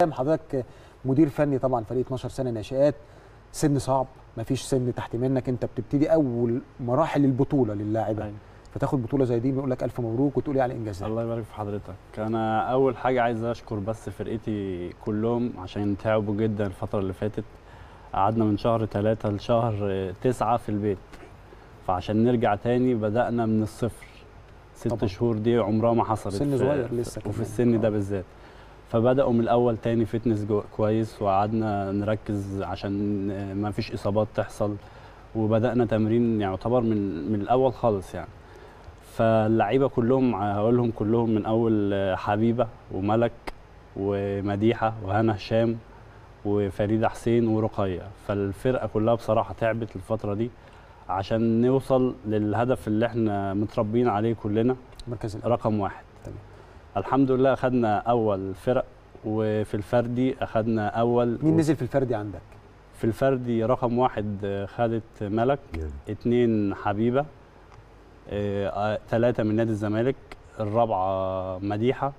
حضرتك مدير فني طبعا فريق 12 سنه ناشئات سن صعب مفيش سن تحت منك انت بتبتدي اول مراحل البطوله للاعبه أيوة. فتاخد بطوله زي دي بيقول لك الف مبروك وتقول ايه على الانجاز ده الله يبارك في حضرتك انا اول حاجه عايز اشكر بس فرقتي كلهم عشان تعبوا جدا الفتره اللي فاتت قعدنا من شهر ثلاثة لشهر تسعة في البيت فعشان نرجع تاني بدأنا من الصفر ست طبعاً. شهور دي عمرها ما حصلت سن في- صغير لسه وفي كمان. السن ده آه. بالذات فبدأوا من الأول تاني فتنس جو- كويس وقعدنا نركز عشان ما فيش إصابات تحصل وبدأنا تمرين يعتبر من من الأول خالص يعني فاللعيبة كلهم هقولهم كلهم من أول حبيبة وملك ومديحة وهنا هشام وفريدة حسين ورقية فالفرقة كلها بصراحة تعبت الفترة دي عشان نوصل للهدف اللي احنا متربيين عليه كلنا المركز الاول رقم واحد تمام. الحمد لله اخدنا اول فرق وفي الفردي اخدنا اول مين نزل في الفردي عندك في الفردي رقم واحد آه، خدت ملك اتنين حبيبه ثلاثة من نادي الزمالك الرابعة مديحة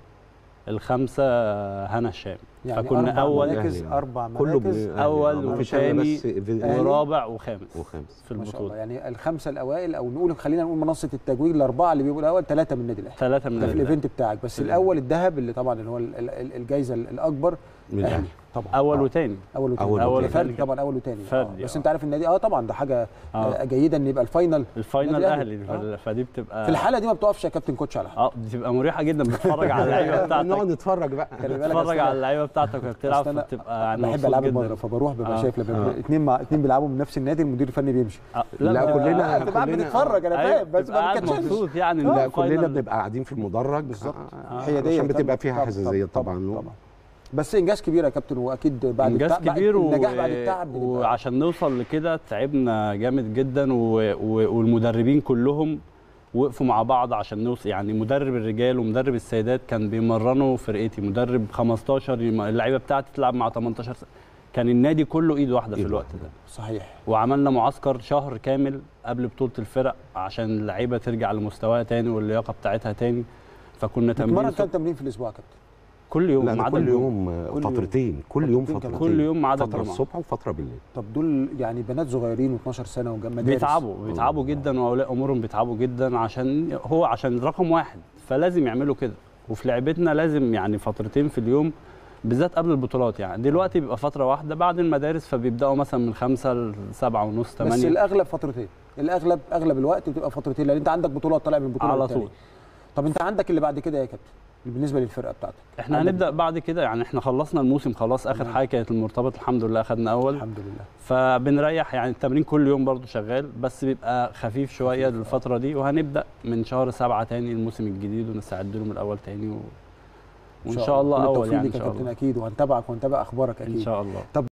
الخمسة آه، هنا الشام يعني فكنا أربع أول مراكز يعني اربع كله مراكز بن- أول يعني مفيش أنا وتاني بس في- أهلي. ورابع وخامس وخامس في ما شاء الله البطولة يعني الخمسه الاوائل او نقول خلينا نقول منصه التجويد الاربعه اللي بيبقوا الاول ثلاثه من النادي الاهلي ثلاثة من ده في نادي الايفنت بتاعك بس في الاول الذهب اللي طبعا اللي هو ال- ال- الجايزه الاكبر من الاهلي الأهلي. طبعا أول آه. وتاني اول وتاني أول اول وتاني. فردي طبعا اول وتاني فردي، آه. بس آه. انت عارف النادي اه طبعا ده حاجه آه. آه. جيده ان يبقى الفاينل الفاينل النادي اهلي الأهلي. ف- فدي بتبقى في الحاله دي ما بتقفش يا كابتن كوتش على حاجه اه بتبقى مريحه جدا بتتفرج على اللعيبه بتاعتك نقعد نتفرج بقى خلي بالك بتتفرج أصل على أنا- اللعيبه بتاعتك وهي بتلعب أصل أنا فبتبقى يعني بحب مبسوط العاب جدا. المضرب فبروح ببقى آه. شايف لما آه. اثنين مع اثنين بيلعبوا من نفس النادي المدير الفني بيمشي آه، لا، بتبقى- كلنا- انت قاعد كلنا- بتتفرج انا أيوة، فاهم بس بتبقى ما قاعد بتكلمش مبسوط يعني لا إن كلنا الفاينل- بنبقى قاعدين في المدرج بالظبط. آه، حياديه عشان طبعاً، بتبقى فيها طبعاً، حساسيه طبعا طبعا بس انجاز كبير يا كابتن واكيد بعد انجاز التعب بعد كبير و... النجاح بعد التعب بنبقى- وعشان نوصل لكده تعبنا جامد جدا و... و... والمدربين كلهم وقفوا مع بعض عشان نوصل يعني مدرب الرجال ومدرب السيدات كان بيمرنوا فرقتي مدرب 15 يم- اللعيبه بتاعتي تلعب مع 18 سنه كان النادي كله ايد واحده في إيد الوقت واحدة. ده صحيح وعملنا معسكر شهر كامل قبل بطوله الفرق عشان اللعيبه ترجع لمستواها تاني واللياقه بتاعتها تاني فكنا بتتمرن تمرين كام تمرين في الاسبوع يا كابتن كل يوم لا ما ده عدا كل الجمعة. يوم آه، كل يوم. فترتين كل يوم فترتين كمان. فترتين كل يوم ما عدا فتره الجمعة. الصبح وفتره بالليل طب دول يعني بنات صغيرين و12 سنه ومدارس بيتعبوا بيتعبوا جدا واولياء امورهم بيتعبوا جدا عشان هو عشان رقم واحد فلازم يعملوا كده وفي لعبتنا لازم يعني فترتين في اليوم بالذات قبل البطولات يعني دلوقتي بيبقى فتره واحده بعد المدارس فبيبداوا مثلا من خمسة لسبعة ونص بس ثمانية الاغلب فترتين الاغلب اغلب الوقت بتبقى فترتين لان انت عندك بطولات طالع من بطوله على للتانية. طول طب انت عندك اللي بعد كده يا كابتن بالنسبه للفرقه بتاعتك احنا عندك- هنبدا بعد كده يعني احنا خلصنا الموسم خلاص اخر تمام. حاجه كانت المرتبط الحمد لله اخدنا اول الحمد لله فبنريح يعني التمرين كل يوم برضو شغال بس بيبقى خفيف شويه خفيف، آه. الفتره دي وهنبدا من شهر سبعة تاني الموسم الجديد ونستعد له من الاول تاني و... وان شاء الله كل اول التوفيق يعني ان ليك يا شاء كابتن الله اكيد وهنتابعك وهنتابع اخبارك اكيد ان شاء الله